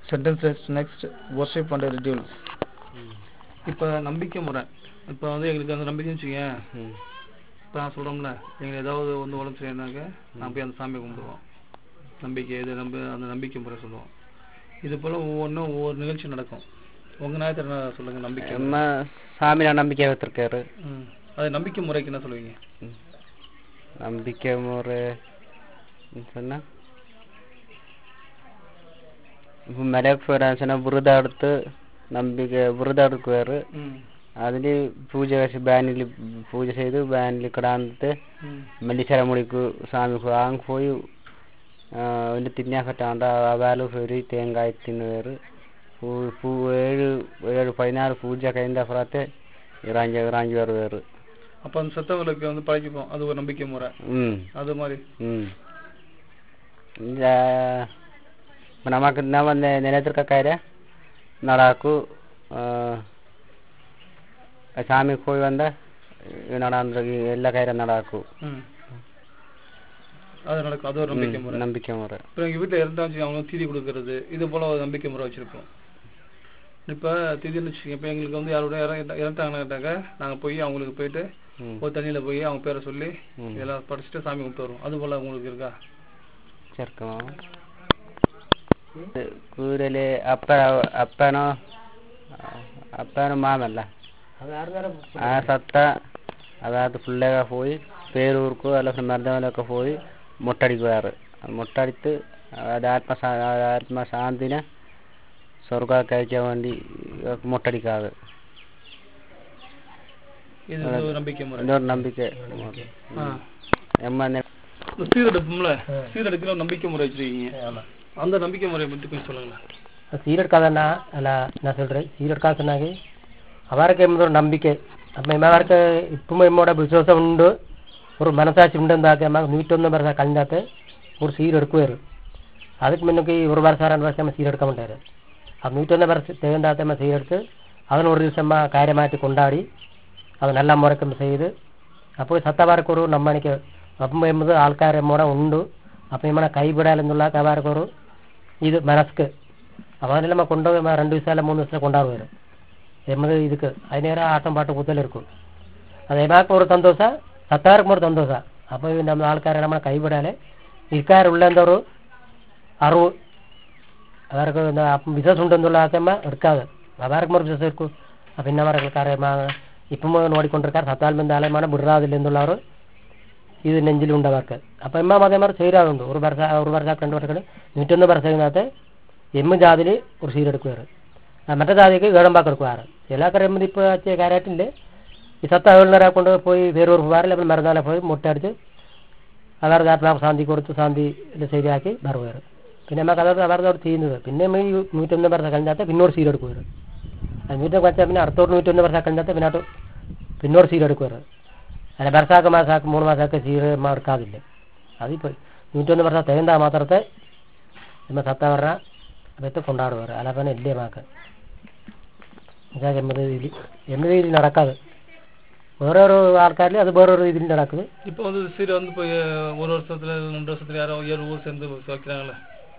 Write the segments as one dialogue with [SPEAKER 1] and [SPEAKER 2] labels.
[SPEAKER 1] sentences next worship and rituals இப்போ நம்பிக்கை முறை இப்போ வந்து எங்களுக்கு அந்த நம்பிக்கைன்னு வச்சுக்கேன்
[SPEAKER 2] ம்
[SPEAKER 1] இப்போ நான் சொல்கிறோம்ல எங்களுக்கு ஏதாவது வந்து உடம்பு சரியில்லைனாக்க நான் போய் அந்த சாமியை கும்பிடுவோம் நம்பிக்கை இது நம்ப அந்த நம்பிக்கை முறை சொல்லுவோம் இது போல் ஒவ்வொன்றும் ஒவ்வொரு நிகழ்ச்சி நடக்கும் உங்கள் ஞாயிற்று சொல்லுங்கள் நம்பிக்கை
[SPEAKER 2] நம்ம சாமியில நம்பிக்கை வைத்திருக்காரு
[SPEAKER 1] ம் அது நம்பிக்கை முறைக்கு என்ன சொல்லுவீங்க
[SPEAKER 2] ம். நம்பிக்கை முறை சொன்னா இப்போ മലയാള വരാൻ വ്രതം എടുത്ത് നമ്പിക്ക വ്രതം എടുക്കുവാറ്
[SPEAKER 1] ம்
[SPEAKER 2] അതിൽ പൂജ കഴിച്ച് ബാനിൽ പൂജ ചെയ്ത് ബാനിൽ കിടാന്നിട്ട്
[SPEAKER 1] ம்
[SPEAKER 2] മല്ലിച്ചരമുടിക്ക് സ്വാമി അങ്ങ് പോയി അതിൻ്റെ തിന്നാക്കട്ടാണ്ട് ആ വേല ഒരു തേങ്ങായി തിന്നുവേറ് പൂ പൂ ഏഴ് ഏഴ് പതിനാറ് പൂജ കഴിഞ്ഞ അപ്പുറത്തെ ഇറാഞ്ചി ഇറാഞ്ചി വരുവേറ്
[SPEAKER 1] அப்போ அந்த செத்தவங்களுக்கு வந்து பழக்கிப்போம் அது ஒரு நம்பிக்கை முறை
[SPEAKER 2] ம்
[SPEAKER 1] அது மாதிரி
[SPEAKER 2] ம் இந்த நமக்கு நம்ம இந்த நிலத்திற்க கார நடாக்கு சாமிக்கு போய் வந்த நடாந்த எல்லா காரம் நடாக்கு
[SPEAKER 1] ம் அது நடக்கும் அது ஒரு நம்பிக்கை முறை
[SPEAKER 2] நம்பிக்கை முறை
[SPEAKER 1] இப்போ எங்கள் வீட்டில் இறந்தாச்சு அவங்களுக்கு தீதி கொடுக்கறது இது போல் ஒரு நம்பிக்கை முறை வச்சுருப்போம் இப்போ திடீர்னு வச்சுக்கோங்க இப்போ எங்களுக்கு வந்து யாரோட இற இறந்துட்டாங்கன்னு கேட்டாக்க நாங்கள் போய் அவங்களுக்கு போயிட்டு
[SPEAKER 2] ம்
[SPEAKER 1] ஒரு தண்ணியில் போய் அவங்க பேரை சொல்லி
[SPEAKER 2] ம்.
[SPEAKER 1] இதெல்லாம் படிச்சுட்டு சாமி கும்பிட்டு வருவோம் அது போல் உங்களுக்கு இருக்கா
[SPEAKER 2] ചെറുക്കമോ കൂരല് അപ്പ അപ്പനോ അപ്പനോ മാമല്ല ആ സത്ത അതായത് പിള്ളേരെ പോയി പേരൂർക്കോ അല്ലെങ്കിൽ മരുന്നവനൊക്കെ പോയി മുട്ടടിക്കുവാറ് മുട്ടടിത്ത് അത് ആത്മസാ ആത്മശാന്തിനെ സ്വർഗമൊക്കെ അയക്കാൻ വേണ്ടി മുട്ടടിക്കാറ്
[SPEAKER 1] இது ஒரு நம்பிக்கை முறை
[SPEAKER 2] എന്നൊരു നമ്പിക്ക
[SPEAKER 1] ஆ
[SPEAKER 2] എമ്മ
[SPEAKER 1] இந்த சீரெடுப்போம்ல சீரெடுக்கிற ஒரு நம்பிக்கை முறை வச்சுருக்கீங்க அந்த நம்பிக்கை முறையை பற்றி கொஞ்சம் சொல்லுங்களேன்
[SPEAKER 3] சீரெடுக்காதண்ணா அல்ல நான் சொல்கிறேன் சீரெடுக்காத சொன்னாங்க அவருக்கு എന്നൊരു നம்பிക്കை അപ്പം ഇമ്മവർക്ക് ഇപ്പം ഇമ്മോടെ വിശ്വാസം ഉണ്ട് ഒരു മനസാക്ഷി ഉണ്ടെന്നാക്കി അമ്മ നൂറ്റൊന്ന് വർഷം കഴിഞ്ഞാത്ത് ഒരു സീരെടുക്കുമായിരുന്നു அதுக்கு முன்னுக்கு ஒரு வருஷம் ரெண்டு வருஷம் சீர் எடுக்க மாட்டாரு அது நூற்றொன்று வருஷம் தேர்ந்தாத்தம்ம சீர் எடுத்து அதில் ஒரு ദിവസமா കാര്യമായിട്ട് കൊണ്ടാടി അത് നല്ല മുറക്കം ചെയ്ത് അപ്പോൾ സത്തവാർക്ക് ഒരു നമ്മണിക്ക് അപ്പം എന്നത് ആൾക്കാർ എമ്മോടെ ഉണ്ട് അപ്പം ഇമ്മടെ കൈവിടാലെന്നുള്ള കവാർക്ക് ഒരു ഇത് മനസ്ക്ക് അപ്പോൾ അതിൽ നമ്മൾ കൊണ്ടുപോയി നമ്മ രണ്ട് ദിവസം അല്ല മൂന്ന് ദിവസം കൊണ്ടാടുവാரு എമ്മത് இதுக்கு അതിനേരം ആട്ടം പാട്ട് കൂത്തൽ എടുക്കും അത് എമാക്ക് ഒരു സന്തോഷം സത്താർക്കും ഒരു സന്തോഷം അപ്പോൾ നമ്മൾ ആൾക്കാരെ നമ്മളെ കൈവിടാതെ ഇക്കാരുള്ള എന്തോ ഒരു അറിവ് അവർക്ക് എന്താ ബിസിനസ് ഉണ്ടെന്നുള്ള ആക്കമ്മ എടുക്കാതെ അവർക്ക് ഒരു ബിസിനസ് എടുക്കും പിന്നെ അവർക്ക് ഇപ്പം നോടിക്കൊണ്ടിരിക്കാർ സത്താൽ ബന്ധാലയമാണ് വിടാതില്ല എന്നുള്ളവർ ഇത് നെഞ്ചിലുണ്ട് അവർക്ക് അപ്പം എമ്മ അതേമാതിരി ചെയ്താറുണ്ട് ഒരു വർഷ ഒരു വർഷ രണ്ട് വർഷം നൂറ്റൊന്ന് വർഷത്തിനകത്ത് എമ്മ ജാതിൽ ഒരു സീരെടുക്കുവാറ് മറ്റേ ജാതിക്ക് ഏഴമ്പാക്ക് എടുക്കുവാറ് എല്ലാ കറിയുമ്പോൾ ഇപ്പോൾ കാര്യമായിട്ടില്ല ഈ സത്ത ഏഴുന്നേരെ കൊണ്ട് പോയി വേറൊരു പോകാറില്ല അപ്പം മരുന്നാലെ പോയി മുട്ടടിച്ച് അവരുടെ ആത്മാവ് ശാന്തി കൊടുത്ത് ശാന്തി ശരിയാക്കി ബറുവേറ് പിന്നെ നമുക്ക് അതോട് അവരുടെ ചെയ്യുന്നത് പിന്നെ നമ്മൾ ഈ നൂറ്റൊന്ന് വർഷം കഴിഞ്ഞാൽ പിന്നോട് സീരെടുക്കുവാറ് അത് നൂറ്റൊന്ന് വെച്ചാൽ പിന്നെ അടുത്തോട് നൂറ്റൊന്ന് വർഷം കഴിഞ്ഞാൽ പിന്നോട്ട് പിന്നോട് സീരെടുക്കുവാറ് അല്ല വർഷാക്ക് മാസാക്ക് മൂന്ന് മാസമൊക്കെ സീര് എടുക്കാതില്ല അതിപ്പോൾ നൂറ്റൊന്ന് വർഷം തേണ്ടാ മാത്രത്തെ നമ്മൾ സത്ത പറഞ്ഞ അതൊക്കെ കൊണ്ടാടുവാറ് അല്ല പിന്നെ ഇല്ലേ മാക്ക് എന്നുവെച്ചാൽ എമ്മത് രീതിയിൽ എമ്മത് രീതിയിൽ നടക്കാതെ വേറൊരു ആൾക്കാരിൽ അത് വേറൊരു രീതിയിൽ നടക്കുന്നത്
[SPEAKER 1] இப்போ வந்து சீரை வந்து இப்போ ஒரு வருஷத்துல ரெண்டு வருஷத்துல யாரோ ஏழு ஊர் சேர்ந்து வைக்கிறாங்கல்ல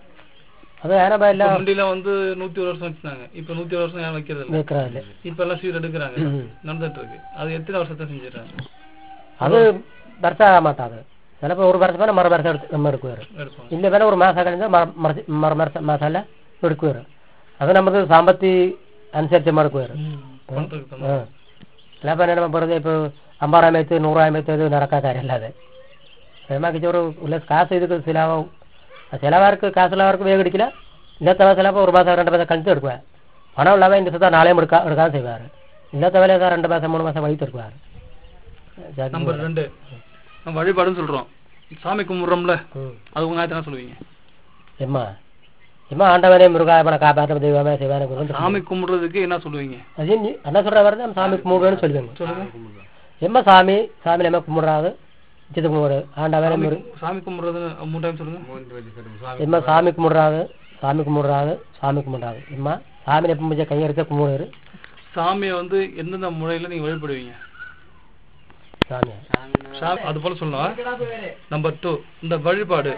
[SPEAKER 3] അത് ഞാനപ്പോൾ എല്ലാം
[SPEAKER 1] முண்டியில வந்து நூத்தி ஒரு வருஷம் வச்சிருந்தாங்க இப்போ நூத்தி ஒரு வருஷம் யாரும் வைக்கிறது இல்ல
[SPEAKER 3] കേൾക്കാറില്ല
[SPEAKER 1] இப்ப எல்லாம் சீர் எடுக்கிறாங்க நடந்துட்டு இருக்கு அது எத்தனை வருஷத்தை செஞ்சிடறாங்க
[SPEAKER 3] അത് വർഷം ആകാൻ മാട്ടാത് ചിലപ്പോൾ ഒരു വർഷം വേണം മറു വർഷം എടുത്ത് നമ്മൾ എടുക്കുവാറ്
[SPEAKER 1] எடுப்பாங்க
[SPEAKER 3] ഇല്ല വേണം ഒരു മാസം കഴിഞ്ഞാൽ മറു മാസമല്ല എടുക്കുവാറ് അത് നമുക്ക് സാമ്പത്തിക അനുസരിച്ച് നമ്മൾ എടുക്കുവാറ്
[SPEAKER 1] பண்றதுக்கு தகுந்த
[SPEAKER 3] ആ ചിലപ്പോൾ നമ്മൾ വെറുതെ ഇപ്പോൾ അമ്പാറാമയത്ത് നൂറാമയത്ത് ഇത് നടക്കാൻ കാര്യമല്ലാതെ നമുക്ക് ഒരു ഉള്ള കാശ് ഇത് ചിലവാകും ചിലവർക്ക് കാശുള്ളവർക്ക് വേഗം എടുക്കില്ല ഇല്ലാത്തവ ചിലപ്പോൾ ഒരു മാസം രണ്ട് മാസം കഴിഞ്ഞിട്ട് എടുക്കുക പണം ഉള്ളവ ഇതിൻ്റെ സത്താ നാളെയും എടുക്കാൻ എടുക്കാൻ ചെയ്യുവാറ് ഇല്ലാത്തവരെ രണ്ട് മാസം മൂന്ന് മാസം വൈകിട്ട് എടുക്കുവാറ്
[SPEAKER 1] நம்பர் ரெண்டு நம்ம வழிபாடுன்னு சொல்றோம் சாமி கும்பிடுறோம்ல
[SPEAKER 3] ம்
[SPEAKER 1] அது உங்க ஞாயிற்று சொல்லுவீங்க
[SPEAKER 3] எம்ம எம்மா ஆண்டவனே முருகாயப்பன காப்பாற்ற தெய்வமே சிவனே குரு
[SPEAKER 1] சாமி கும்பிடுறதுக்கு என்ன சொல்லுவீங்க
[SPEAKER 3] அது நீ என்ன சொல்ற வரது நம்ம சாமி கும்பிடுவேன்னு சொல்லுவாங்க
[SPEAKER 1] சொல்லுங்க
[SPEAKER 3] எம்ம சாமி சாமி நம்ம கும்பிடுறாது சித்து கும்பிடு ஆண்டவனே முரு
[SPEAKER 1] சாமி கும்பிடுறது மூணு டைம் சொல்லுங்க
[SPEAKER 3] எம்ம சாமி கும்பிடுறாது சாமி கும்பிடுறாது சாமி கும்பிடுறாது எம்மா சாமி எப்போ முடிஞ்ச கையெடுத்து கும்பிடுவாரு
[SPEAKER 1] சாமியை வந்து எந்தெந்த முறையில நீங்க வழிபடுவீங்க
[SPEAKER 3] சாமி
[SPEAKER 1] சாமி அது போல சொல்லலாம் நம்பர் டூ இந்த வழிபாடு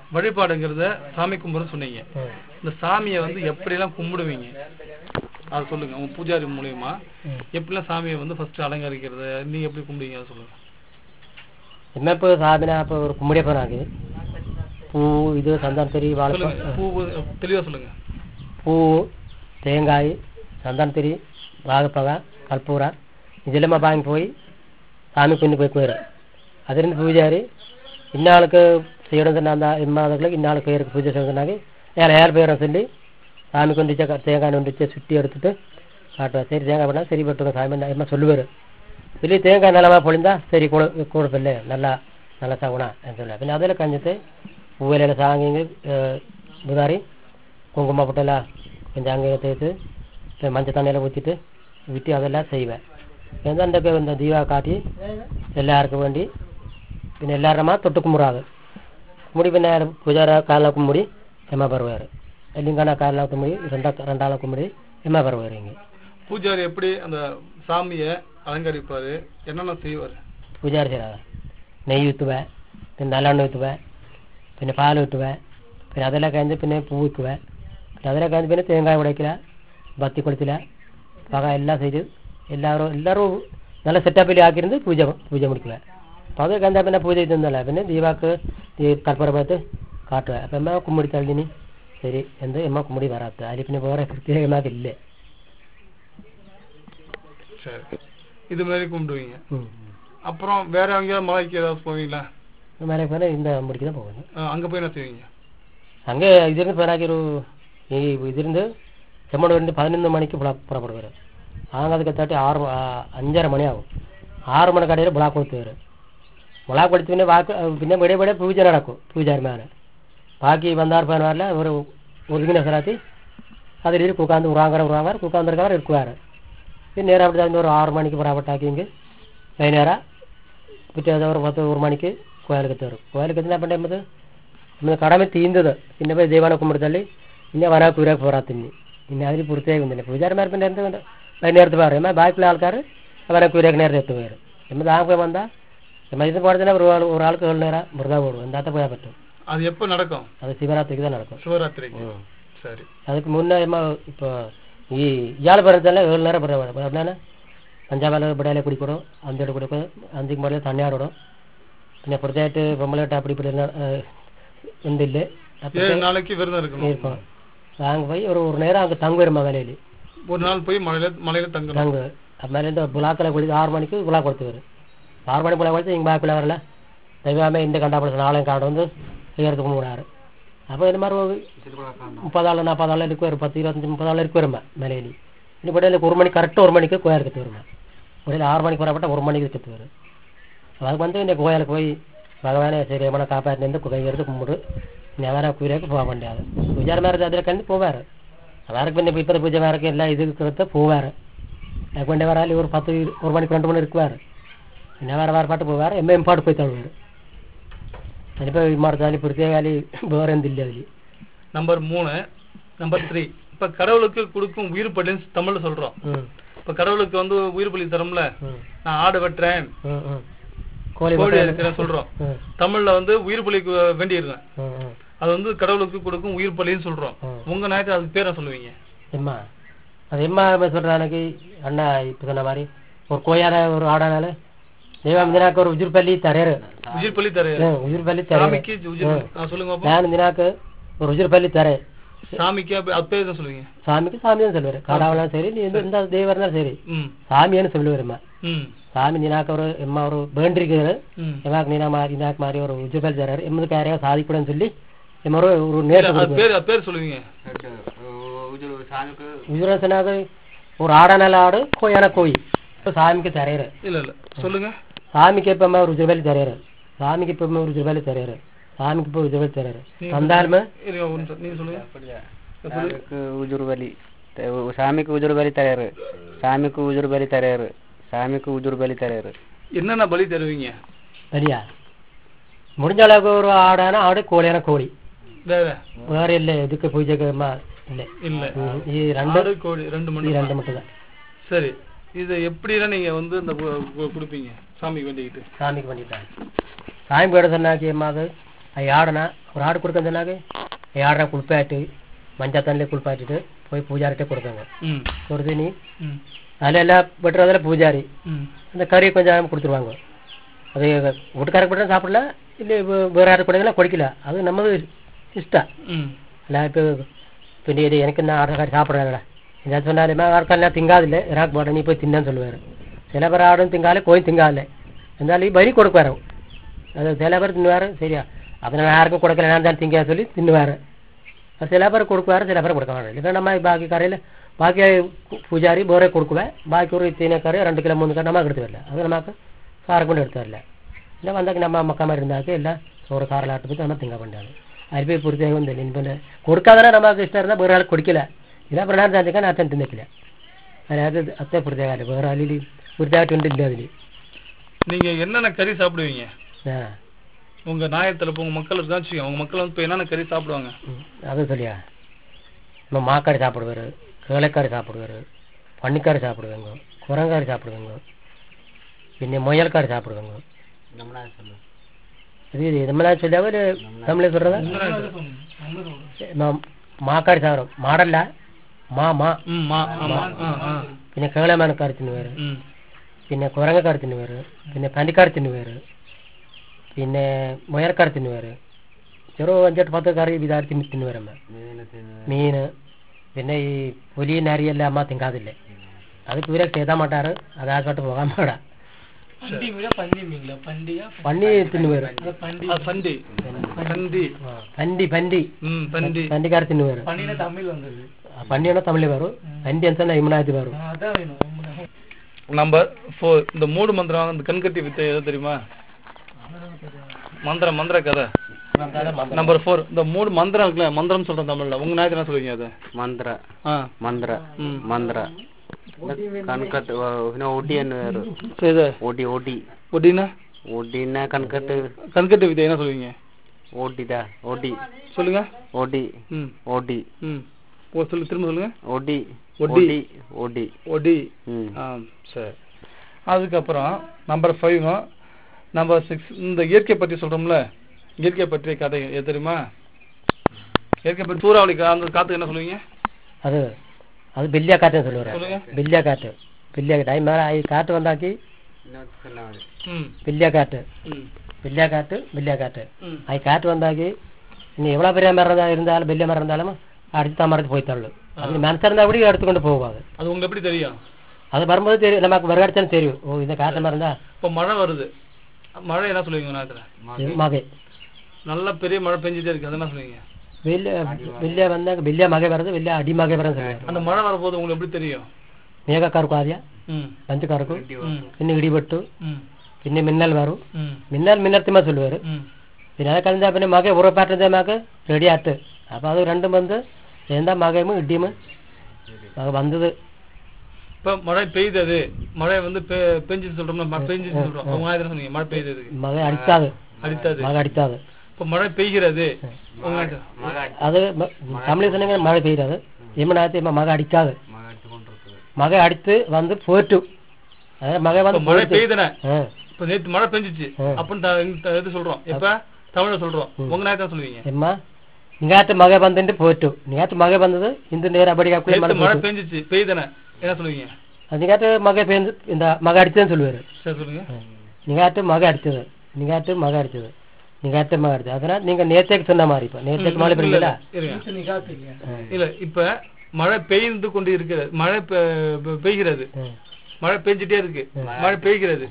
[SPEAKER 1] வழிபாடுங்கிறத சாமி கும்பிட சொன்னீங்க
[SPEAKER 3] ம்.
[SPEAKER 1] இந்த சாமியை வந்து எப்படிலாம் கும்பிடுவீங்க அதை சொல்லுங்க உங்க பூஜாரி மூலியமா
[SPEAKER 3] ம்.
[SPEAKER 1] எப்படிலாம் சாமியை வந்து ஃபர்ஸ்ட் அலங்கரிக்கிறது நீங்க எப்படி கும்பிடுவீங்க அதை சொல்லுங்க
[SPEAKER 3] என்ன இப்போ சாமினா இப்போ ஒரு கும்பிடிய போனாங்க பூ இது சந்தானத்திரி வாழைப்பழம்
[SPEAKER 1] சொல்லுங்க பூ தெளிவா சொல்லுங்க
[SPEAKER 3] பூ தேங்காய் சந்தானத்திரி வாழைப்பழம் கற்பூரம் இதெல்லாம் வாங்கி போய் சாமி கொண்டு போய் போயிடும் அதிலிருந்து பூஜாரி இன்னாளுக்கு செய்யணும் அந்த இம்மாதங்களுக்கு இன்னாளுக்கு பேருக்கு பூஜை செய்யணுன்னாங்க வேறு யார் பேரை சொல்லி சாமி கொண்டு வச்ச க- தேங்காய் கொண்டு வச்சு சுட்டி எடுத்துட்டு காட்டுவார் சரி தேங்காய் பண்ணால் சரி பட்டுங்க சாமி என்ன சொல்லுவார் சொல்லி தேங்காய் நல்லாவா பொழிந்தா சரி கூட கூட பிள்ளை நல்லா நல்லா சாகுணா சொல்லுவார் പിന്നെ അതിൽ കഴിഞ്ഞിട്ട് പൂവിലെല്ലാം സാങ്ങിങ് ബുധാരി കുങ്കുമ പൊട്ടെല്ലാം கொஞ்சம் அங்கே தேய்த்து இப்போ மஞ்சள் தண்ணியில் ஊற்றிட்டு விட்டு அதெல்லாம் செய்வேன் எந்தண்டக்கு இந்த தீபா காட்டி எல்லாருக்கும் வேண்டி பின்ன எல்லாருமா தொட்டு கும்பிடாது கும்பிடி பின்ன பூஜார காலில் கும்பிடி எம்மா பருவார் லிங்கான காலில் கும்பிடி ரெண்டா ரெண்டாள் கும்பிடி எம்மா பருவார் இங்கே
[SPEAKER 1] பூஜாரி எப்படி அந்த சாமியை அலங்கரிப்பாரு என்னென்ன செய்வாரு
[SPEAKER 3] പൂജാരി ചെയ്താൽ നെയ്യ് വിത്തുവേൻ പിന്നെ നല്ലെണ്ണ വിത്തുവേൻ പിന്നെ പാൽ വിത്തുവേൻ പിന്നെ അതെല്ലാം കഴിഞ്ഞ് പിന്നെ പൂ വിൽക്കുവേൻ പിന്നെ അതെല്ലാം കഴിഞ്ഞ് പിന്നെ തേങ്ങായ ഉടയ്ക്കില്ല ബത്തി കൊളുത്തില്ല പക എല്ലാം ചെയ്ത് എല്ലാവരും എല്ലാവരും നല്ല സെറ്റപ്പിൽ ആക്കിയിருந்து പൂജ പൂജ முடிக்குவேன் അപ്പോൾ അത് കഴിഞ്ഞാൽ പിന്നെ പൂജ ഇതൊന്നുമല്ല പിന്നെ ദീപാക്ക് ഈ കൽപ്പുറത്ത് കാട്ടുക അപ്പം എമ്മ കുമ്മിടി തള്ളിനി ശരി എന്ത് എമ്മ കുമ്മിടി വരാത്ത അതിൽ പിന്നെ വേറെ പ്രത്യേകമാക്കില്ല
[SPEAKER 1] சரி இது மாதிரி கும்பிடுவீங்க அப்புறம் வேற எங்கேயாவது மலைக்கு ஏதாவது போவீங்களா
[SPEAKER 3] மேலே போனால் இந்த முடிக்கு தான் போகணும்
[SPEAKER 1] அஹ் அங்க போய் என்ன செய்வீங்க
[SPEAKER 3] அங்கே இதிருந்து பிறகு இதிருந்து செம்மனூர்லேருந்து பதினொன்று மணிக்கு புறா புறப்படுவார் நாங்கள் அதுக்கு தட்டி ஆறு ஆ, அஞ்சரை மணி ஆகும் ஆறு மணி கடையில் புலா கொடுத்துவார் புலா கொடுத்து പിന്നെ വാക്ക് പിന്നെ ഇവിടെ ഇവിടെ പൂജ നടക്കും പൂജാരിമാര് ബാക്കി വന്നാർപ്പാന്മാരിൽ ഒരു ഒതുങ്ങിന സ്ഥലത്ത് അതിൽ കുക്കാന്ത് ഉറാങ്കര ഉറാവാർ കുക്കാന്തരക്കാർ ഇരിക്കുവാർ പിന്നെ നേരെ അവിടെ ചെന്ന് ഒരു ആറ് മണിക്ക് പുറപ്പെട്ടാക്കിയെങ്കിൽ വൈകുന്നേരം പിറ്റേ ദിവസം ഒരു പത്ത് ഒരു മണിക്ക് കോയലക്കത്ത് വരും കോയലക്കത്തിന് അപ്പം നമ്മൾ നമ്മൾ കടമ തീന്തത് പിന്നെ പോയി ദൈവാനെ കുമ്പിടുത്തള്ളി പിന്നെ വരാ കുരാക്ക് പോറാത്തിന്നി പിന്നെ അതിന് പൂർത്തിയാക്കുന്നില്ല പൂജാരിമാർ പിന്നെ എന്ത് വേണ്ട വൈകുന്നേരത്ത് പറയും ബാക്കിയുള്ള ആൾക്കാർ വരാ കുരാക്ക് നേരത്തെ എത്തു വരും നമ്മൾ താമസം വന്നാൽ நம்ம இது போகிறதுனா ஒரு ஆள் ஒரு ஆளுக்கு ஏழு நேரம் விரதம் போடுவோம் എന്താത്ത போயா பட்டும்
[SPEAKER 1] அது எப்போ நடக்கும்
[SPEAKER 3] அது சிவராத்திரிக்கு தான் நடக்கும்
[SPEAKER 1] சிவராத்திரிக்கு சரி
[SPEAKER 3] அதுக்கு முன்னே எம்மா இப்போ ಈ ಇಯಾಳ ಬರೋದೆಲ್ಲ ಏಳು ನೇರ ಬರೋದು அப்படின்னா பஞ்சாபால படையால குடிக்கணும் அந்த இடம் குடிக்கணும் அஞ்சுக்கு முதல்ல தண்ணி ஆடணும் പിന്നെ പുറത്തായിട്ട് പൊമ്മലായിട്ട് அப்படி இப்படி எல்லாம் ஒன்றில்லை அப்போ
[SPEAKER 1] ஏழு நாளைக்கு விரதம் இருக்கணும்
[SPEAKER 3] இருக்கும் அங்கே போய் ஒரு ஒரு நேரம் அங்கே தங்குவோம் வேலையில்
[SPEAKER 1] ஒரு நாள் போய் மலையில மலையில தங்கணும்
[SPEAKER 3] தங்கு அதுமாதிரி இந்த புலாக்கில் குடி ஆறு மணிக்கு புலா கொடுத்து வரும் ஆறு மணி புலா கொடுத்து இங்கே பேக்கில் வரல தெய்வாமே இந்த கண்டாப்பட நாளையும் காண்டு வந்து செய்யறதுக்கு மூணாறு அப்போ இந்த மாதிரி ஒரு முப்பது ஆள் நாற்பது ஆள் இருக்கு ஒரு பத்து இருபத்தஞ்சி முப்பது ஆள் இருக்கு வருமா மலையில இனி படையில ஒரு மணிக்கு கரெக்டாக ஒரு மணிக்கு கோயிலுக்கு கற்று வருமா படையில ஆறு மணிக்கு புறப்பட்ட ஒரு மணிக்கு கற்று வரும் அதுக்கு வந்து இந்த கோயிலுக்கு போய் பகவானே சரி எவனை காப்பாற்றினு கையெடுத்து கும்பிடு இனி அவரை குதிரைக்கு போக முடியாது பூஜாரி மாதிரி அதில் கண்டு போவார் அவருக்கு പിന്നെ ഇപ്പത്തെ പൂജമാരൊക്കെ എല്ലാം ഇത് കൊടുത്ത് പോവാറ് அதுக்கு வேண்டிய வராలి ஒரு பத்து இரு- ஒரு மணிக்கு ரெண்டு மணி இருக்குவார் പിന്നെ വേറെ വേറെ പാട്ട് പോവാറ് എമ്മ എമ്പാട് പോയി തള്ളുവാർ അതിനിപ്പോൾ ഇമ്മാർത്താലി പ്രത്യേകാലി വേറെ എന്തില്ല അതിൽ
[SPEAKER 1] நம்பர் மூணு நம்பர் த்ரீ இப்ப கடவுளுக்கு கொடுக்கும் உயிர் பலின்னு தமிழ்ல சொல்றோம் இப்ப கடவுளுக்கு வந்து உயிர் பலி தரோம்ல நான் ஆடு வெட்டுறேன்
[SPEAKER 3] கோழி
[SPEAKER 1] கோழி இருக்கிறேன் சொல்றோம்
[SPEAKER 3] ம்.
[SPEAKER 1] தமிழ்ல வந்து உயிர் பலிக்கு வேண்டியிருக்கேன்
[SPEAKER 3] ம், ம்.
[SPEAKER 1] அது வந்து கடவுளுக்கு கொடுக்கும் உயிர் பலின்னு சொல்றோம்
[SPEAKER 3] ம்.
[SPEAKER 1] உங்க நேரத்தில் அதுக்கு பேர் என்ன சொல்லுவீங்க
[SPEAKER 3] எம்மா அது எம்மா சொல்கிற அன்னைக்கு அண்ணா இப்போ சொன்ன மாதிரி ஒரு கோயார ஒரு ஆடானால தெய்வம் தினாக்கு ஒரு உஜிர் பள்ளி தரையரு
[SPEAKER 1] உயிர் பலி தர
[SPEAKER 3] உஜிர் பள்ளி தரையரு
[SPEAKER 1] சாமிக்கு உயிர் பலி- ஆ, சொல்லுங்க பாப்போம்.
[SPEAKER 3] நான் தினாக்கு ஒரு உஜிர் பள்ளி தரேன்
[SPEAKER 1] சாமிக்கு அப்ப- அது பேர் தான் சொல்லுவீங்க
[SPEAKER 3] சாமிக்கு சாமி தான் சொல்லுவார் காடாவெல்லாம் சரி நீ எந்த எந்த தெய்வம் இருந்தாலும் சரி
[SPEAKER 1] ம்
[SPEAKER 3] சாமின்னு சொல்லுவாருமா
[SPEAKER 1] ம்
[SPEAKER 3] சாமி നിനാക്ക് ഒരു എമ്മ ഒരു വേണ്ടിരിക്കുന്നത്
[SPEAKER 1] ம்
[SPEAKER 3] എമാക്ക് നീന മാറി ഇനാക്ക് മാറി ഒരു ഉജ്ജുബൽ തരാറ് എമ്മത് കാര്യ സാധിക്കൂടെന്ന് சொல்லி എമ്മ ஒரு ஒரு
[SPEAKER 1] இல்ல,
[SPEAKER 3] நேரத்தை
[SPEAKER 1] அது
[SPEAKER 3] கொடுக்குவார்
[SPEAKER 1] பேர் அது பேர் சொல்லுவீங்க
[SPEAKER 2] சாமிக்கு
[SPEAKER 3] உஜுரசனாக ஒரு ஆடானால ஆடு கோயான கோய் இப்போ சாமிக்கு தரையரு
[SPEAKER 1] இல்ல இல்ல சொல்லுங்க
[SPEAKER 3] சாமிக்கு எப்போ ஒரு உஜுபலி தரையரு சாமிக்கு இப்போ ஒரு உஜுபலி தரையரு சாமிக்கு இப்போ உஜுபலி தரையரு தந்தாலுமே
[SPEAKER 1] இருங்க ஒரு நிமிஷம். நீங்க சொல்லுங்க
[SPEAKER 2] சாமிக்கு உஜுர் பலி த- சாமிக்கு உஜுர் பலி தரையாரு சாமிக்கு உஜுர் பலி தரையாரு சாமிக்கு உஜுர் பலி தரையாரு
[SPEAKER 1] என்னென்ன பலி தருவீங்க
[SPEAKER 3] சரியா முடிஞ்ச அளவுக்கு ஒரு ஆடான ஆடு கோழியான கோழி
[SPEAKER 1] வேற
[SPEAKER 3] வேற இல்லை இதுக்கு பூஜைக்கு அம்மா இல்லை
[SPEAKER 1] இல்ல
[SPEAKER 3] ம், இது ரெண்டு
[SPEAKER 1] ஆடு கோழி ரெண்டு
[SPEAKER 3] இது
[SPEAKER 1] மணி
[SPEAKER 3] ரெண்டு மட்டும் தான்
[SPEAKER 1] சரி இது எப்படிலாம் நீங்க வந்து இந்த கு- கு- கொடுப்பீங்க சாமிக்கு வேண்டிக்கிட்டு
[SPEAKER 3] சாமிக்கு பண்ணிட்டாங்க சாமி போயிட சொன்னாக்கி அம்மா அது அது ஆடுனா ஒரு ஆடு கொடுக்க சொன்னாங்க ஆடை குளிப்பாட்டி மஞ்சள் தண்ணியில் குளிப்பாட்டிட்டு போய் பூஜாரிட்ட கொடுத்தாங்க
[SPEAKER 1] ம்
[SPEAKER 3] கொடுத்து நீ
[SPEAKER 1] ம்
[SPEAKER 3] அதில் எல்லாம் வெட்டுறதுல பூஜாரி
[SPEAKER 1] ம்
[SPEAKER 3] அந்த கறியை கொஞ்சம் கொடுத்துருவாங்க அது வீட்டுக்காரக்கு மட்டும் சாப்பிடல இல்லை வே- வேற யாரும் கூட குடிக்கல அது நம்ம இஷ்டம்
[SPEAKER 1] ம்
[SPEAKER 3] இல்லை இப்போ இப்போ நீ இது எனக்கு என்ன ஆடுறக்காரி சாப்பிட்றாங்கடா ஏதாச்சும் சொன்னாலுமே ஆட்கள் திங்காதில்லை இறாக்கு போட நீ போய் தின்னான்னு சொல்லுவார் சில பேர் ஆடும் திங்காலே கோயும் திங்காதில்ல இருந்தாலும் வரி கொடுக்குவார் அது சில பேர் தின்னுவார் சரியா அப்போ நான் யாருக்கும் கொடுக்கல நான் தான் திங்க சொல்லி தின்னுவார் அது சில பேர் கொடுக்குவார் சில பேர் கொடுக்க மாட்டார் இல்லை நம்ம பாக்கி கரையில் பாக்கி கு- பூஜாரி போரே கொடுக்குவேன் பாக்கி ஒரு தீன கறி ரெண்டு கிலோ மூணு கறி நமக்கு எடுத்து வரல அது நமக்கு காரம் கொண்டு எடுத்து வரல இல்லை வந்தாக்க நம்ம மக்க மாதிரி இருந்தாக்க எல்லாம் சோறு காரில் ஆட்டு போய் நம்ம திங்க பண்ணாது அது போய் புரிஞ்சாக வந்து நின்று கொடுக்காதனா நமக்கு இஷ்டம் இருந்தால் வேறு ஆள் குடிக்கல இல்லை அப்புறம் நான் தான் நான் அத்தன் தின்னிக்கல அது அத்தை புரிஞ்சாக வேறு ஆளில் புரிஞ்சாகிட்டு இல்லை அதில்
[SPEAKER 1] நீங்க என்னென்ன கறி சாப்பிடுவீங்க
[SPEAKER 3] ஆ
[SPEAKER 1] உங்க நாயத்துல இப்போ உங்க மக்கள் இருக்கான்னு வச்சுக்கோங்க. உங்க மக்கள் வந்து இப்போ என்னென்ன கறி சாப்பிடுவாங்க
[SPEAKER 3] ம், அது சொல்லியா நம்ம மாக்காரி சாப்பிடுவார் கேளைக்காரி சாப்பிடுவார் பன்னிக்காரி சாப்பிடுவாங்க குரங்காரி சாப்பிடுவாங்க പിന്നെ മുയൽക്കാർ சாப்பிடுவாங்க இது இது நம்மளாம் சொல்லியாவே இல்லை நம்மளே சொல்கிறதா மாக்காரி சாப்பிடும் மாடல்ல மா மா
[SPEAKER 1] ம் மா ஆமா ஆ ஆ
[SPEAKER 3] പിന്നെ കേളമാനക്കാർ തിന്നുവേറ്
[SPEAKER 1] ம்
[SPEAKER 3] പിന്നെ കുരങ്ങക്കാർ തിന്നുവേറ് പിന്നെ പനിക്കാർ തിന്നുവേറ് പിന്നെ മുയൽക്കാർ തിന്നുവേറ് ചെറു അഞ്ചെട്ട് പത്ത് കറി ഇതാര് തിന്ന് തിന്നുവരമ്മ മീൻ പിന്നെ ഈ പുലി നരിയെല്ലാം അമ്മ തിങ്കാതില്ലേ അത് ഇവരെ ചെയ്താൽ മാട്ടാറ് അത് ആക്കോട്ട് പോകാൻ പാടാ പന്നി തിന്നുവേറ്
[SPEAKER 1] அது பண்டி பண்டி
[SPEAKER 3] പന്തി പന്തി
[SPEAKER 1] ம் பண்டி
[SPEAKER 3] പന്തിക്കാർ തിന്നുവേറ് പന്നിയാണോ തമിഴ് വേറു പന്തി എന്താ ഇമ്മനായത് വേറു
[SPEAKER 1] நம்பர் ஃபோர் இந்த மூடு மந்திரம் இந்த கண்கட்டி வித்தை எது தெரியுமா மந்திரம் மந்திர கதை நம்பர் ஃபோர் இந்த மூணு மந்திரம் இருக்குல்ல மந்திரம் சொல்றேன் தமிழ்ல உங்க நாயத்துல என்ன சொல்லுவீங்க அது
[SPEAKER 2] ಮಂತ್ರ
[SPEAKER 1] ஆ
[SPEAKER 2] ಮಂತ್ರ
[SPEAKER 1] ம்
[SPEAKER 2] ಮಂತ್ರ ಕನ್ಕಟ್ പിന്നെ ഒടിಯನ್ನು വേറെ
[SPEAKER 1] சரி இது
[SPEAKER 2] ഒടി ഒടി
[SPEAKER 1] ஒடினா
[SPEAKER 2] ഒടിനെ കൺകട്ട്
[SPEAKER 1] கண்கட்டி வித்தை என்ன சொல்லுவீங்க
[SPEAKER 2] ഓടിതാ ഒടി
[SPEAKER 1] சொல்லுங்க
[SPEAKER 2] ഒടി
[SPEAKER 1] ம்
[SPEAKER 2] ഒടി
[SPEAKER 1] ம் ஓ சொல்லு திரும்ப சொல்லுங்க
[SPEAKER 2] ഒടി
[SPEAKER 1] ஒடி.
[SPEAKER 2] ഒടി ഒടി
[SPEAKER 1] ஒடி
[SPEAKER 2] ഉം.
[SPEAKER 1] ஆ சரி அதுக்கப்புறம் நம்பர் ஃபைவ் நம்பர் சிக்ஸ் இந்த இயற்கை பற்றி சொல்றோம்ல இயற்கை பற்றிய கதை எது தெரியுமா இயற்கை பற்றி சூறாவளி கா- அந்த காத்துக்கு என்ன சொல்லுவீங்க
[SPEAKER 3] അത് അത് വലിയ കാറ്റെന്ന് சொல்லுவாரு
[SPEAKER 1] சொல்லுங்க
[SPEAKER 3] വലിയ കാറ്റ് വലിയ കാറ്റ് അതിന് മേലെ ഈ കാറ്റ് വന്നാക്കി
[SPEAKER 1] ம்
[SPEAKER 3] വലിയ കാറ്റ്
[SPEAKER 1] ம்
[SPEAKER 3] വലിയ കാറ്റ് വലിയ കാറ്റ്
[SPEAKER 1] ம்
[SPEAKER 3] ആ കാറ്റ് വന്നാക്കി ഇനി എவ்வளோ பெரிய மரம் இருந்தாலும் വലിയ மரம் இருந்தாலும் அடித்து தான் மரத்து போய் தள்ளு அது மனசு இருந்தால் கூட எடுத்துக்கொண்டு போகும் அது
[SPEAKER 1] அது உங்களுக்கு எப்படி தெரியும்
[SPEAKER 3] அது வரும்போது தெரியும் நமக்கு விறகடிச்சாலும் தெரியும் ஓ இந்த காற்று மரம் தான்
[SPEAKER 1] இப்போ மழை வருது மழை என்ன சொல்லுவீங்க நேரத்துல
[SPEAKER 3] இது மகை
[SPEAKER 1] நல்ல பெரிய மழை பெஞ்சிட்டே இருக்கு அது என்ன சொல்லுவீங்க
[SPEAKER 3] വലിയ വലിയ വന്ന വലിയ മകை വരുന്നത് വലിയ അടിമകை വരുന്നത് சொல்லுவாரு
[SPEAKER 1] அந்த மழை வரப்போது உங்களுக்கு எப்படி தெரியும்
[SPEAKER 3] മേഘക്കാർക്കും ആദ്യം
[SPEAKER 1] ம்
[SPEAKER 3] ಮಂಚುಕಾರ್ക്കും
[SPEAKER 1] ம்
[SPEAKER 3] പിന്നെ ഇടിപെട്ടു
[SPEAKER 1] ம்
[SPEAKER 3] പിന്നെ മിന്നൽ വരും
[SPEAKER 1] ம்
[SPEAKER 3] മിന്നൽ മിന്നർത്തിമ சொல்லுவாரு
[SPEAKER 1] ம்
[SPEAKER 3] പിന്നെ അത് കഴിഞ്ഞാൽ പിന്നെ മക ഉറപ്പാറ്റത്തെ മക റെഡി ആട്ട് അപ്പൊ അത് രണ്ടും വന്ന് എന്താ മകയും ഇടിയും മക വന്നത്
[SPEAKER 1] இப்போ மழை பெய்தது மழை வந்து பெ- பெஞ்சுன்னு சொல்றோம்ல மழை பெஞ்சுன்னு சொல்றோம் உங்க நேரத்துல சொன்னீங்க மழை பெய்தது
[SPEAKER 3] മക അടിച്ചാത്
[SPEAKER 1] அடித்தது
[SPEAKER 3] മക അടിച്ചാത്
[SPEAKER 1] இப்போ மழை பெய்கிறது உங்க நேரத்துல
[SPEAKER 3] അത് മ- തമിഴിൽ சொன்னீங்க மழை பெய்யாது இம்மனாத்து இம்ம மக அடிக்காது மக அடித்து வந்து போட்டு அதாவது மக
[SPEAKER 1] இப்போ
[SPEAKER 3] வந்து
[SPEAKER 1] மழை
[SPEAKER 3] போட்டு.
[SPEAKER 1] பெய்தன
[SPEAKER 3] ஆ.
[SPEAKER 1] இப்போ நேத்து மழை பெஞ்சிச்சு
[SPEAKER 3] ஆ.
[SPEAKER 1] அப்படின்னு த- இங்க த- இது சொல்றோம் இப்ப தமிழ்ல சொல்றோம் உங்க நேரத்துல சொல்லுவீங்க
[SPEAKER 3] எம்மா நீங்காத்து மக வந்துட்டு போட்டு நீங்காத்து மக வந்தது இந்த நேரம் அப்படி காக்குள்ள மழை
[SPEAKER 1] நேத்து மழை
[SPEAKER 3] போட்டு
[SPEAKER 1] பெஞ்சிச்சு பெய்தன என்ன சொல்லுவீங்க
[SPEAKER 3] நீங்காத்து மக பெய்ந்து இந்த மக அடிச்சதுன்னு சொல்லுவாரு
[SPEAKER 1] சரி சொல்லுங்க
[SPEAKER 3] நீங்காத்து மக அடிச்சது நீங்காத்து மக அடிச்சது நீங்காத்து மக அடிச்சது அதனால நீங்க நேத்தேக்கு சொன்ன மாதிரி இப்ப நேத்தேக்கு மழை
[SPEAKER 1] இல்ல,
[SPEAKER 3] பெய்யல
[SPEAKER 1] இருங்க. இல்ல இப்ப மழை பெய்து கொண்டு இருக்கிறது மழை பெ- பெ- பெய்கிறது மழை பெஞ்சிட்டே இருக்கு மழை பெய்கிறது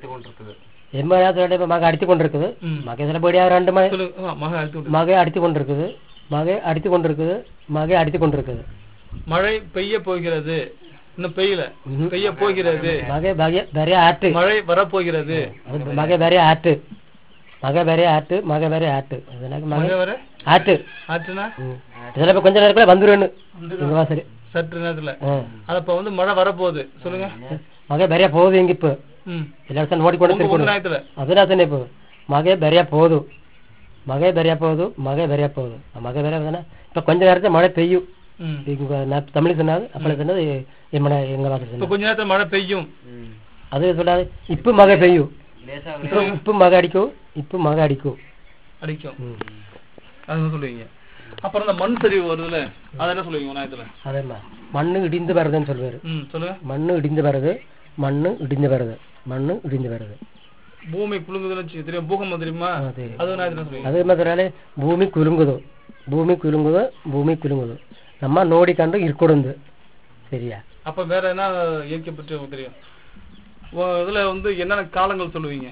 [SPEAKER 3] எண்பது நேரத்தோட இப்ப மக அடித்து கொண்டிருக்குது
[SPEAKER 1] ம்.
[SPEAKER 3] மக சிலபடியா ரெண்டு மணி
[SPEAKER 1] சொல்லுங்க ஆ, மகை அழுத்தி விட்டு
[SPEAKER 3] மகை அடித்து கொண்டிருக்குது மகை அடித்து கொண்டிருக்குது மகை அடித்து கொண்டிருக்குது
[SPEAKER 1] மழை பெய்ய போகிறது இன்னும் பெய்யல
[SPEAKER 3] ம்ஹும்.
[SPEAKER 1] பெய்ய போகிறது
[SPEAKER 3] மகை பகைய பெரிய ஆட்டு
[SPEAKER 1] மழை வரப்போகிறது
[SPEAKER 3] அது மகை பெரிய ஆட்டு மகை பெரிய ஆட்டு மகை பெரிய ஆட்டு அதனால மகை
[SPEAKER 1] மழை வர
[SPEAKER 3] ஆட்டு
[SPEAKER 1] ஆச்சுன்னா
[SPEAKER 3] ம். இதுல இப்ப கொஞ்ச நேரத்துல வந்துருன்னு எங்க வாசல்
[SPEAKER 1] சற்று நேரத்துல
[SPEAKER 3] ஆ.
[SPEAKER 1] அது அப்ப வந்து மழை வரப்போகுது சொல்லுங்க
[SPEAKER 3] மகை பெரிய போகுது இங்க இப்ப
[SPEAKER 1] ம்
[SPEAKER 3] எல்லாரும் ஓடிக்கொண்டு
[SPEAKER 1] உங்க உங்க
[SPEAKER 3] திருப்பி
[SPEAKER 1] நேரத்துல
[SPEAKER 3] அதுதான் சொன்னேன் இப்போ மகை பெரிய போகுது மகை பெரிய போகுது மகை பெரிய போகுது மகை பெரிய போகுதுன்னா இப்ப கொஞ்ச நேரத்துல மழை பெய்யும்
[SPEAKER 1] ம்
[SPEAKER 3] இங்க நான் தமிழ் சொன்னாது அப்படி சொன்னது எம்மட எங்க வாசல்
[SPEAKER 1] இப்ப
[SPEAKER 3] சொன்னது
[SPEAKER 1] கொஞ்ச நேரத்துல மழை பெய்யும்
[SPEAKER 3] அது சொல்லாது இப்ப மகை பெய்யும் இப்ப இப்ப மகை அடிக்கும் இப்ப மகை அடிக்கும்
[SPEAKER 1] அடிக்கும்
[SPEAKER 3] ம்
[SPEAKER 1] அது சொல்லுவீங்க அப்புறம் இந்த மண் சரிவு வருதுல்ல அது என்ன சொல்லுவீங்க விநாயகத்துல
[SPEAKER 3] அதேம்மா மண்ணு இடிந்து வருதுன்னு சொல்லுவாரு
[SPEAKER 1] ம் சொல்லுங்க
[SPEAKER 3] மண்ணு இடிந்து வருது மண்ணு இடிந்து வருது மண்ணு இடிந்து வருது
[SPEAKER 1] பூமி குலுங்குதுன்னு வச்சு தெரியும் பூகம்பம் தெரியுமா
[SPEAKER 3] ஆ, தெரியும்.
[SPEAKER 1] அது விநாயகத்துல என்ன சொல்லுவீங்க
[SPEAKER 3] ಅದೇ ಮಾತ್ರ ಭೂಮಿ ಕುಲುಂಗುದು ಭೂಮಿ ಕುಲುಂಗುದು ಭೂಮಿ ಕುಲುಂಗುದು ನಮ್ಮ ನೋಡಿಕೊಂಡು ಇರ್ಕೊಡುಂದು ಸರಿಯಾ
[SPEAKER 1] அப்ப வேற என்ன இயற்கை பற்றி உங்களுக்கு தெரியும் உ- இதுல வந்து என்னென்ன காலங்கள் சொல்லுவீங்க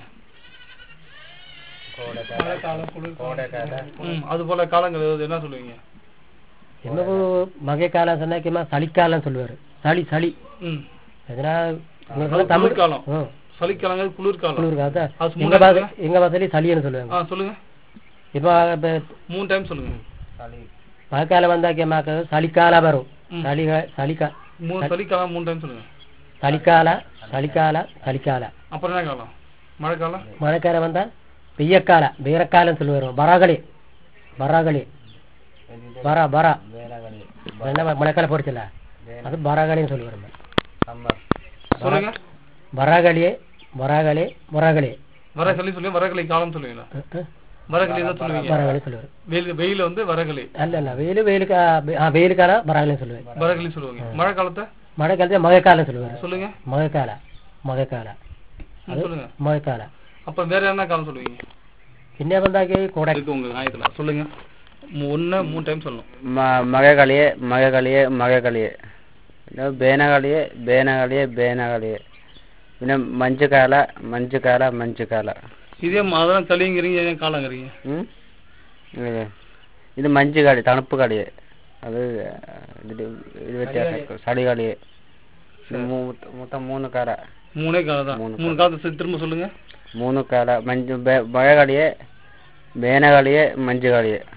[SPEAKER 1] மழை காலம், குளிர் காலம். ம், அது போல காலங்கள் ஏதாவது என்ன சொல்லுவீங்க
[SPEAKER 3] என்னவோ மகை காலம் சொன்னாக்கியமா சளிக்காலம் சொல்லுவாரு சளி சளி
[SPEAKER 1] ம்
[SPEAKER 3] எதனா
[SPEAKER 1] அது குளிர்காலம்.
[SPEAKER 3] ம்,
[SPEAKER 1] சளிக்காலங்கள் குளிர்காலம்
[SPEAKER 3] குளிர்காலம்
[SPEAKER 1] அது
[SPEAKER 3] எங்க
[SPEAKER 1] மூணு
[SPEAKER 3] பாச எங்க பாசலையும் சளின்னு சொல்லுவாங்க
[SPEAKER 1] ஆ சொல்லுங்க
[SPEAKER 3] இப்போ இப்போ
[SPEAKER 1] மூணு டைம் சொல்லுங்க
[SPEAKER 3] மழைக்காலம் வந்தாக்கியமாக்க சளிக்கால வரும்
[SPEAKER 1] ம்.
[SPEAKER 3] சளி சளிக்கா
[SPEAKER 1] மூணு சளிக்காலம் மூணு டைம் சொல்லுங்க
[SPEAKER 3] சளிக்கால சளிக்கால சளிக்கால
[SPEAKER 1] அப்புறம் என்ன காலம் மழை காலம்
[SPEAKER 3] மழைக்காலம் வந்தா பெய்யக்கால வீரக்காலம் சொல்லுவாரு பராகளி பராகளி பர பர என்ன மழைக்காலம் போடுச்சுல அது பராகளின்னு சொல்லுவாரு
[SPEAKER 1] சொல்லுங்க
[SPEAKER 3] பராகளியே பராகளி பராகளி
[SPEAKER 1] வரகளி சொல்லுங்க வரகளி காலம் சொல்லுவீங்களா வரகளி தான் சொல்லுவீங்க
[SPEAKER 3] பராகளி சொல்லுவாரு
[SPEAKER 1] வெயில் வெயில் வந்து வரகளி
[SPEAKER 3] அல்ல இல்ல வெயில் வெயிலுக்கு ஆ வெயில் காலம் பராகளின்னு சொல்லுவேன்
[SPEAKER 1] வரகளி சொல்லுவாங்க மழை காலத்தை
[SPEAKER 3] மழை காலத்துல மழைக்காலம் சொல்லுவாரு
[SPEAKER 1] சொல்லுங்க
[SPEAKER 3] மழைக்கால மழைக்கால
[SPEAKER 1] ம், சொல்லுங்க
[SPEAKER 3] மழைக்கால
[SPEAKER 1] அப்ப வேற என்ன காலம் சொல்லுவீங்க
[SPEAKER 3] പിന്നെ വന്നാക്കി കൂടെ
[SPEAKER 1] இருக்கு உங்க காயத்துல சொல்லுங்க மூ- ஒண்ணு மூணு டைம் சொல்லணும்
[SPEAKER 2] ಮ- ಮಗೆಗಳಿಯೇ ಮಗೆಗಳಿಯೇ ಮಗೆಗಳಿಯೇ പിന്നെ ಬೇನಗಳಿಯೇ ಬೇನಗಳಿಯೇ ಬೇನಗಳಿಯೇ പിന്നെ ಮಂಜುಕಾಲ ಮಂಜುಕಾಲ ಮಂಜುಕಾಲ
[SPEAKER 1] இதே ம- அதான் களிங்கிறீங்க ஏன் காலங்கிறீங்க
[SPEAKER 2] ഉം? ഇത് ഇത് മഞ്ജു കളി തണുപ്പ് കളി അത് ഇതില് ഇത് വ്യത്യാസം ചളി കളി ഇത് മൂ- മൊത്തം മൂന്ന് കാല
[SPEAKER 1] மூணே காலம் தான்
[SPEAKER 2] மூணு
[SPEAKER 1] மூணு காலத்தை சரி, திரும்ப சொல்லுங்க
[SPEAKER 2] മൂന്ന് കാല മഞ്ജു ബേ- മഴ കളിയെ വേന കളിയെ മഞ്ജു കളിയെ